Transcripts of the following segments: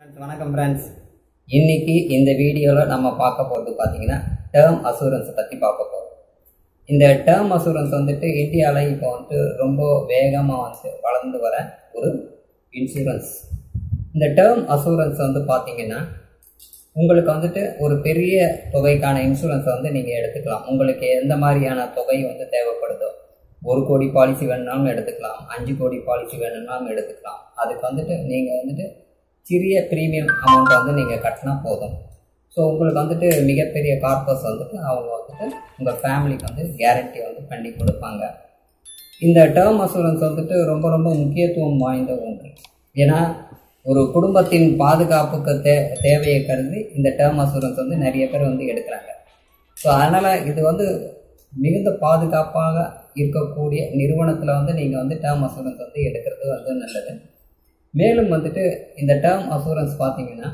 Friends, வணக்கம் friends இன்னைக்கு இந்த வீடியோவில் நம்ம பார்க்க போகிறது பார்த்தீங்கன்னா டேர்ம் அசூரன்ஸை பற்றி பார்க்க போகிறோம் இந்த டேர்ம் அசூரன்ஸ் வந்துட்டு இந்தியாவில் இப்போ வந்துட்டு ரொம்ப வேகமாக வந்து வளர்ந்து வர ஒரு இன்சூரன்ஸ் இந்த டேர்ம் அசூரன்ஸ் வந்து பார்த்தீங்கன்னா உங்களுக்கு வந்துட்டு ஒரு பெரிய தொகைக்கான இன்சூரன்ஸை வந்து நீங்கள் எடுத்துக்கலாம் உங்களுக்கு எந்த மாதிரியான தொகை வந்து தேவைப்படுதோ ஒரு கோடி பாலிசி வேணும்னாலும் எடுத்துக்கலாம் அஞ்சு கோடி பாலிசி வேணும்னாலும் எடுத்துக்கலாம் அதுக்கு வந்துட்டு நீங்கள் வந்துட்டு சிறிய ப்ரீமியம் அமௌண்ட்டை வந்து நீங்கள் கட்டினா போதும் ஸோ உங்களுக்கு வந்துட்டு மிகப்பெரிய கார்பஸ் வந்துட்டு அவங்க வந்துட்டு உங்கள் ஃபேமிலிக்கு வந்து கேரண்டி வந்து பண்ணி கொடுப்பாங்க இந்த டேர்ம் அசூரன்ஸ் வந்துட்டு ரொம்ப ரொம்ப முக்கியத்துவம் வாய்ந்த ஒன்று ஏன்னா ஒரு குடும்பத்தின் பாதுகாப்புக்கு தே தேவையை கருதி இந்த டேர்ம் அசூரன்ஸ் வந்து நிறைய பேர் வந்து எடுக்கிறாங்க ஸோ அதனால் இது வந்து மிகுந்த பாதுகாப்பாக இருக்கக்கூடிய நிறுவனத்தில் வந்து நீங்கள் வந்து டேர்ம் அசூரன்ஸ் வந்து எடுக்கிறது வந்து நல்லது மேலும் வந்துட்டு இந்த டேர்ம் அசூரன்ஸ் பார்த்தீங்கன்னா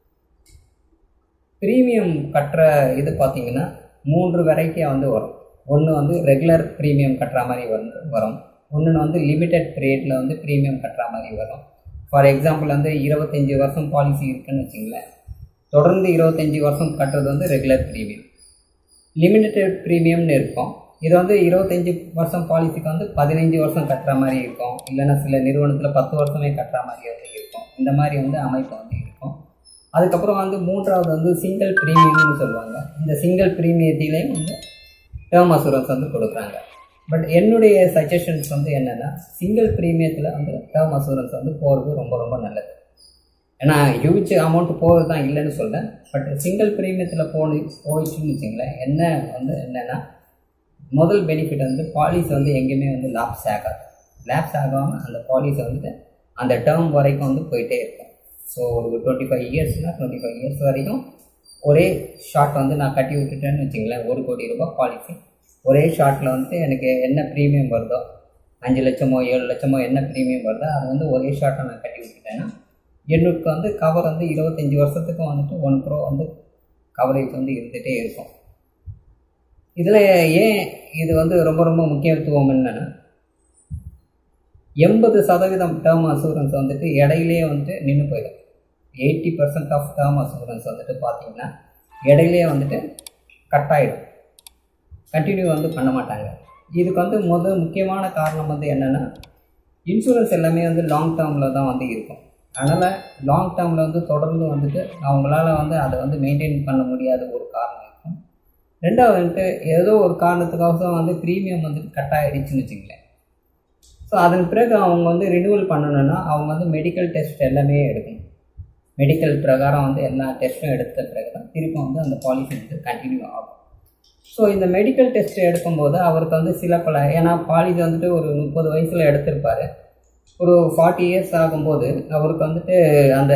ப்ரீமியம் கட்டுற இது பார்த்தீங்கன்னா மூன்று வெரைட்டியாக வந்து வரும் ஒன்று வந்து ரெகுலர் ப்ரீமியம் கட்டுற மாதிரி வந்து வரும் ஒன்று வந்து லிமிடெட் பீரியடில் வந்து ப்ரீமியம் கட்டுற மாதிரி வரும் ஃபார் எக்ஸாம்பிள் வந்து இருபத்தஞ்சி வருஷம் பாலிசி இருக்குன்னு வச்சுங்களேன் தொடர்ந்து இருபத்தஞ்சி வருஷம் கட்டுறது வந்து ரெகுலர் ப்ரீமியம் லிமிடெட் ப்ரீமியம்னு இருக்கும் இது வந்து இருபத்தஞ்சி வருஷம் பாலிசிக்கு வந்து பதினஞ்சு வருஷம் கட்டுற மாதிரி இருக்கும் இல்லைன்னா சில நிறுவனத்தில் பத்து வருஷமே கட்டுற மாதிரி வந்து இருக்கும் இந்த மாதிரி வந்து அமைப்பு வந்து இருக்கும் அதுக்கப்புறம் வந்து மூன்றாவது வந்து சிங்கிள் ப்ரீமியம்னு சொல்லுவாங்க இந்த சிங்கிள் ப்ரீமியத்திலையும் வந்து டேர்ம் அசூரன்ஸ் வந்து கொடுக்குறாங்க பட் என்னுடைய சஜஷன்ஸ் வந்து என்னென்னா சிங்கிள் ப்ரீமியத்தில் வந்து டேர்ம் அசூரன்ஸ் வந்து போகிறது ரொம்ப ரொம்ப நல்லது ஏன்னா ஹியூஜ் அமௌண்ட் போகிறது தான் இல்லைன்னு சொல்கிறேன் பட் சிங்கிள் ப்ரீமியத்தில் போனி போயிடுச்சுன்னு வச்சிங்களேன் என்ன வந்து என்னென்னா முதல் பெனிஃபிட் வந்து பாலிசி வந்து எங்கேயுமே வந்து லாப்ஸ் ஆகாது லேப்ஸ் ஆகாமல் அந்த பாலிசி வந்துட்டு அந்த டேர்ம் வரைக்கும் வந்து போயிட்டே இருக்கும் ஸோ ஒரு டுவெண்ட்டி ஃபைவ் இயர்ஸ்னால் டுவெண்ட்டி ஃபைவ் இயர்ஸ் வரைக்கும் ஒரே ஷார்ட் வந்து நான் கட்டி விட்டுட்டேன்னு வச்சிங்களேன் ஒரு கோடி ரூபாய் பாலிசி ஒரே ஷார்ட்டில் வந்துட்டு எனக்கு என்ன ப்ரீமியம் வருதோ அஞ்சு லட்சமோ ஏழு லட்சமோ என்ன ப்ரீமியம் வருதோ அது வந்து ஒரே ஷார்ட்டை நான் கட்டி விட்டுட்டேன்னா எனக்கு வந்து கவர் வந்து இருபத்தஞ்சி வருஷத்துக்கும் வந்துட்டு ஒன் க்ரோ வந்து கவரேஜ் வந்து இருந்துகிட்டே இருக்கும் இதில் ஏன் இது வந்து ரொம்ப ரொம்ப முக்கியத்துவம் என்னென்னா எண்பது சதவீதம் டேர்ம் அசூரன்ஸ் வந்துட்டு இடையிலே வந்துட்டு நின்று போயிடும் eighty percent of term assurance வந்துட்டு பார்த்தீங்கன்னா இடையிலே வந்துட்டு கட் ஆகிடும் கண்டினியூ வந்து பண்ண மாட்டாங்க இதுக்கு வந்து முதல் முக்கியமான காரணம் வந்து என்னென்னா இன்சூரன்ஸ் எல்லாமே வந்து லாங் டேர்மில் தான் வந்து இருக்கும் அதனால் லாங் டேர்மில் வந்து தொடர்ந்து வந்துட்டு அவங்களால வந்து அதை வந்து மெயின்டைன் பண்ண முடியாத ஒரு காரணம் இருக்கும் ரெண்டாவது வந்துட்டு ஏதோ ஒரு காரணத்துக்கோசம் வந்து ப்ரீமியம் வந்துட்டு கட் ஆகிடுச்சுன்னு வச்சுங்களேன் ஸோ அதன் பிறகு அவங்க வந்து ரினியூவல் பண்ணணுன்னா அவங்க வந்து மெடிக்கல் டெஸ்ட் எல்லாமே எடுக்கணும் மெடிக்கல் பிரகாரம் வந்து எல்லா டெஸ்ட்டும் எடுத்த பிறகு தான் திருப்பி வந்து அந்த பாலிசி வந்து கண்டினியூ ஆகும் ஸோ இந்த மெடிக்கல் டெஸ்ட் எடுக்கும்போது அவருக்கு வந்து சில பல ஏன்னா பாலிசி வந்துட்டு ஒரு முப்பது வயசில் எடுத்திருப்பார் ஒரு ஃபார்ட்டி இயர்ஸ் ஆகும்போது அவருக்கு வந்துட்டு அந்த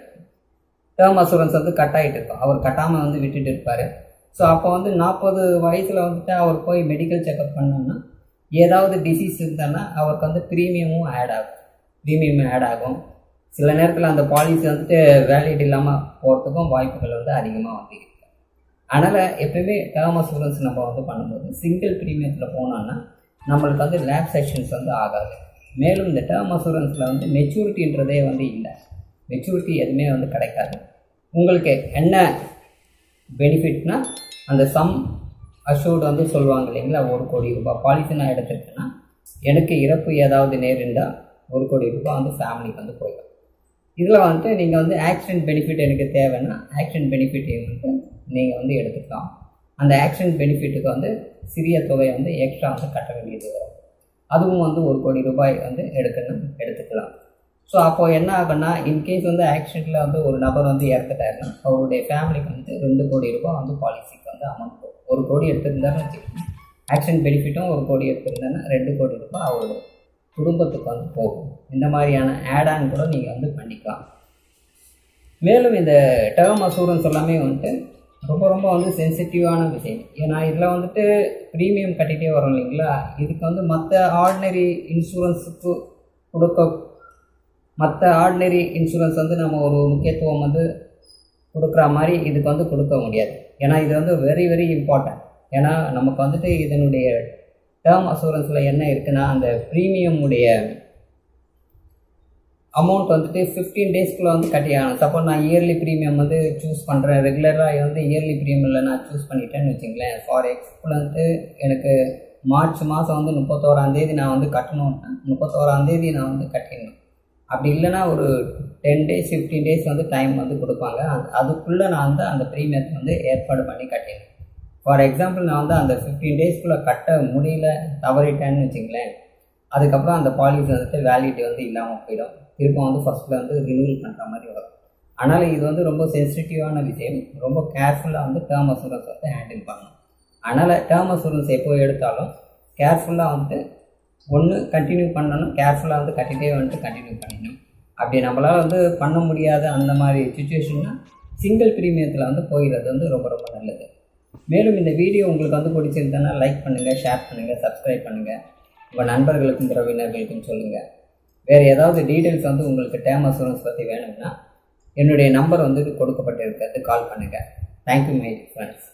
டேர்ம் அசூரன்ஸ் வந்து கட் ஆகிட்டு இருக்கும் அவர் கட்டாமல் வந்து விட்டுட்டு இருப்பார் ஸோ அப்போ வந்து நாற்பது வயசில் வந்துட்டு அவர் போய் மெடிக்கல் செக்கப் பண்ணோன்னா ஏதாவது டிசீஸ் இருந்தான்னா அவருக்கு வந்து ப்ரீமியமும் ஆட் ஆகும் ப்ரீமியம் ஆட் ஆகும் சில நேரத்தில் அந்த பாலிசி வந்துட்டு வேலிட் இல்லாமல் போகிறதுக்கும் வாய்ப்புகள் வந்து அதிகமாக வந்து இருக்கு அதனால் எப்பயுமே டேர்ம் அசூரன்ஸ் நம்ம வந்து பண்ணும்போது சிங்கிள் ப்ரீமியத்தில் போனோன்னா நம்மளுக்கு வந்து லேப் செஷன்ஸ் வந்து ஆகாது மேலும் இந்த டேர்ம் அசூரன்ஸில் வந்து மெச்சூரிட்டின்றதே வந்து இல்லை மெச்சூரிட்டி எதுவுமே வந்து கிடைக்காது உங்களுக்கு என்ன பெனிஃபிட்னா அந்த சம் அஷூர்டு வந்து சொல்லுவாங்க இல்லைங்களா ஒரு கோடி ரூபாய் பாலிசி நான் எடுத்துருக்கேன்னா எனக்கு இறப்பு ஏதாவது நேரிண்டால் ஒரு கோடி ரூபாய் வந்து ஃபேமிலிக்கு வந்து போயிடும் இதில் வந்துட்டு நீங்கள் வந்து ஆக்சிடென்ட் பெனிஃபிட் எனக்கு தேவைன்னா ஆக்சிடென்ட் பெனிஃபிட் வந்து நீங்கள் வந்து எடுத்துக்கலாம் அந்த ஆக்சிடென்ட் பெனிஃபிட்டுக்கு வந்து சிறிய தொகை வந்து எக்ஸ்ட்ரா வந்து கட்ட வேண்டியது வரும் அதுவும் வந்து ஒரு கோடி ரூபாய் வந்து எடுக்கணும் எடுத்துக்கலாம் ஸோ அப்போ என்ன ஆகும்னா இன்கேஸ் வந்து ஆக்சிடெண்ட்டில் வந்து ஒரு நபர் வந்து இறந்துட்டாருன்னா அவருடைய ஃபேமிலிக்கு வந்து ரெண்டு கோடி ரூபாய் வந்து பாலிசிக்கு வந்து அமௌண்ட் போகும் ஒரு கோடி எடுத்திருந்தாருன்னு வச்சுக்கோங்க ஆக்சிடென்ட் பெனிஃபிட்டும் ஒரு கோடி எடுத்திருந்தேன்னா ரெண்டு கோடி ரூபாய் அவருடைய குடும்பத்துக்கு வந்து போகும் இந்த மாதிரியான ஆட் ஆன் கூட நீங்கள் வந்து பண்ணிக்கலாம் மேலும் இந்த டேர்ம் அசூரன்ஸ் எல்லாமே வந்துட்டு ரொம்ப ரொம்ப வந்து சென்சிட்டிவான விஷயம் ஏன்னா இதில் வந்துட்டு ப்ரீமியம் கட்டிகிட்டே வரும் இல்லைங்களா இதுக்கு வந்து மற்ற ஆர்டினரி இன்சூரன்ஸுக்கு கொடுக்க மற்ற ஆர்டினரி இன்சூரன்ஸ் வந்து நம்ம ஒரு முக்கியத்துவம் வந்து கொடுக்குற மாதிரி இதுக்கு வந்து கொடுக்க முடியாது ஏன்னா இது வந்து வெரி வெரி இம்பார்ட்டன்ட் ஏன்னா நமக்கு வந்துட்டு இதனுடைய டேர்ம் அசூரன்ஸில் என்ன இருக்குன்னா அந்த ப்ரீமியமுடைய அமௌண்ட் வந்துட்டு ஃபிஃப்டீன் டேஸ்க்குள்ளே வந்து கட்டி ஆகணும் சப்போஸ் நான் இயர்லி ப்ரீமியம் வந்து சூஸ் பண்ணுறேன் ரெகுலராக வந்து இயர்லி ப்ரீமியமில் நான் சூஸ் பண்ணிட்டேன்னு வச்சுங்களேன் ஃபார் எக்ஸாம்பிள் வந்து எனக்கு மார்ச் மாதம் வந்து முப்பத்தோராந்தேதி நான் வந்து கட்டணும்னா முப்பத்தோராந்தேதி நான் வந்து கட்டிடணும் அப்படி இல்லைன்னா ஒரு டென் டேஸ் ஃபிஃப்டீன் டேஸ் வந்து டைம் வந்து கொடுப்பாங்க அந்த அதுக்குள்ளே நான் வந்து அந்த ப்ரீமியத்தை வந்து ஏற்பாடு பண்ணி கட்டிடணும் ஃபார் எக்ஸாம்பிள் நான் வந்து அந்த ஃபிஃப்டீன் டேஸ்க்குள்ளே கட்ட முடியல தவறிட்டேன்னு வச்சுங்களேன் அதுக்கப்புறம் அந்த பாலிசி வந்துட்டு வேலிடிட்டி வந்து இல்லாமல் போயிடும் திரும்ப வந்து ஃபஸ்ட்டில் வந்து ரினியூவல் பண்ணுற மாதிரி வரும் அதனால் இது வந்து ரொம்ப சென்சிட்டிவான விஷயம் ரொம்ப கேர்ஃபுல்லாக வந்து டேர்ம் அசூரன்ஸ் வந்து ஹேண்டில் பண்ணணும் அதனால் டேர்ம் அசூரன்ஸ் எப்போ எடுத்தாலும் கேர்ஃபுல்லாக வந்து ஒன்று கண்டினியூ பண்ணணும் கேர்ஃபுல்லாக வந்து கட்டிகிட்டே வந்துட்டு கண்டினியூ பண்ணிடணும் அப்படி நம்மளால் வந்து பண்ண முடியாத அந்த மாதிரி சுச்சுவேஷன்னா சிங்கிள் ப்ரீமியத்தில் வந்து போயிடுறது வந்து ரொம்ப ரொம்ப நல்லது மேலும் இந்த வீடியோ உங்களுக்கு வந்து பிடிச்சிருந்தனா லைக் பண்ணுங்கள் ஷேர் பண்ணுங்கள் சப்ஸ்கிரைப் பண்ணுங்கள் உங்கள் நண்பர்களுக்கும் உறவினர்களுக்கும் சொல்லுங்கள் வேறு ஏதாவது டீட்டெயில்ஸ் வந்து உங்களுக்கு டேம் அசூரன்ஸ் பற்றி வேணும்னா என்னுடைய நம்பர் வந்து கொடுக்கப்பட்டிருக்கிறது கால் பண்ணுங்கள் தேங்க்யூ மை ஃப்ரெண்ட்ஸ்